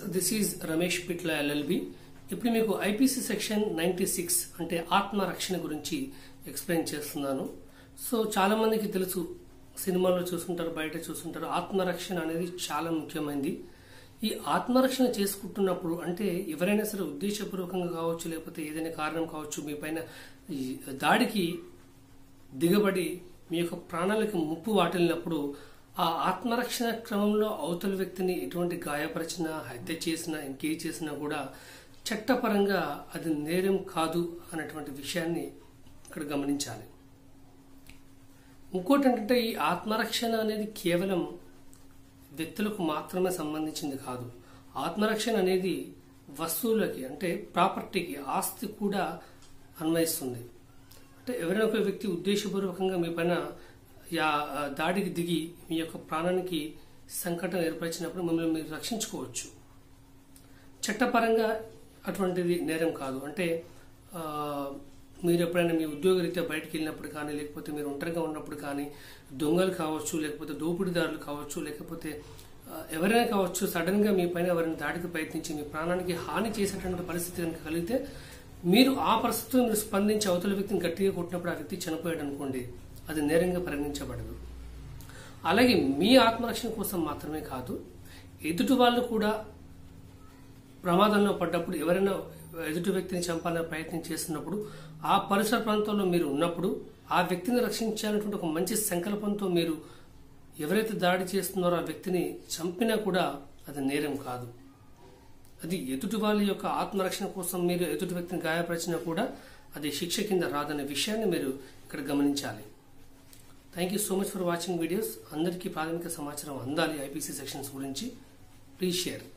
this is Ramesh Pitla LLB ఇప్పుడు మీకు IPC section ninety six అంటే ఆత్మరక్షణ గురించి ఎక్స్ప్లెయిన్ చేస్తున్నాను సో చాలా మందికి తెలుసు సినిమాల్లో చూసుంటారు బయట చూసుంటారు ఆత్మరక్షణ అనేది చాలా ముఖ్యమైనది ఈ ఆత్మరక్షణ చేసుకుంటున్నప్పుడు అంటే ఎవరైనా సరే ఉద్దేశపూర్వకంగా కావచ్చు లేకపోతే ఏదైనా కారణం కావచ్చు మీ పైన ఈ దాడికి దిగబడి మీ యొక్క ప్రాణాలకు ముప్పు వాటిల్లినప్పుడు ఆ ఆత్మరక్షణ క్రమంలో అవతల వ్యక్తిని ఎటువంటి గాయపరిచినా హత్య చేసినా ఇంకేం చేసినా కూడా చట్టపరంగా అది నేరం కాదు అన్నటువంటి విషయాన్ని ఇక్కడ గమనించాలి ఇంకోటి ఏంటంటే ఈ ఆత్మరక్షణ అనేది కేవలం వ్యక్తులకు మాత్రమే సంబంధించింది కాదు ఆత్మరక్షణ అనేది వస్తువులకి అంటే ప్రాపర్టీకి ఆస్తి కూడా అన్వయిస్తుంది అంటే ఎవరైనా ఒక వ్యక్తి ఉద్దేశపూర్వకంగా మీ పైన యా దాడికి దిగి మీ యొక్క ప్రాణానికి సంకటం ఏర్పరిచినప్పుడు మిమ్మల్ని మీరు రక్షించుకోవచ్చు చట్టపరంగా అటువంటిది నేరం కాదు అంటే ఆ, మీరు ఎప్పుడైనా మీ ఉద్యోగరీత్యా బయటకు వెళ్ళినప్పుడు కానీ లేకపోతే మీరు ఒంటరిగా ఉన్నప్పుడు కానీ దొంగలు కావచ్చు లేకపోతే దోపిడీదారులు కావచ్చు లేకపోతే ఆ, ఎవరైనా కావచ్చు సడన్ గా మీ పైన ఎవరైనా దాడికి ప్రయత్నించి మీ ప్రాణానికి హాని చేసేటువంటి పరిస్థితి కనుక కలిగితే మీరు ఆ పరిస్థితిలో మీరు స్పందించి అవతల వ్యక్తిని గట్టిగా కొట్టినప్పుడు ఆ వ్యక్తి చనిపోయాడు అనుకోండి అది నేరంగా పరిగణించబడదు అలాగే మీ ఆత్మరక్షణ కోసం మాత్రమే కాదు ఎదుటి వాళ్ళు కూడా ప్రమాదంలో పడ్డప్పుడు ఎవరైనా ఎదుటి వ్యక్తిని చంపాలని ప్రయత్నం చేస్తున్నప్పుడు ఆ పరిసర ప్రాంతంలో మీరు ఉన్నప్పుడు ఆ వ్యక్తిని రక్షించాలనేటువంటి ఒక మంచి సంకల్పంతో మీరు ఎవరైతే దాడి చేస్తున్నారో ఆ వ్యక్తిని చంపినా కూడా అది నేరం కాదు అది ఎదుటి వాళ్ళ యొక్క ఆత్మరక్షణ కోసం మీరు ఎదుటి వ్యక్తిని గాయపరిచినా కూడా అది శిక్ష కింద రాదనే విషయాన్ని మీరు ఇక్కడ గమనించాలి thank you so much for watching videos అందరికీ ప్రాథమిక సమాచారం అందాలి ఐపీసీ సెక్షన్స్ గురించి ప్లీజ్ షేర్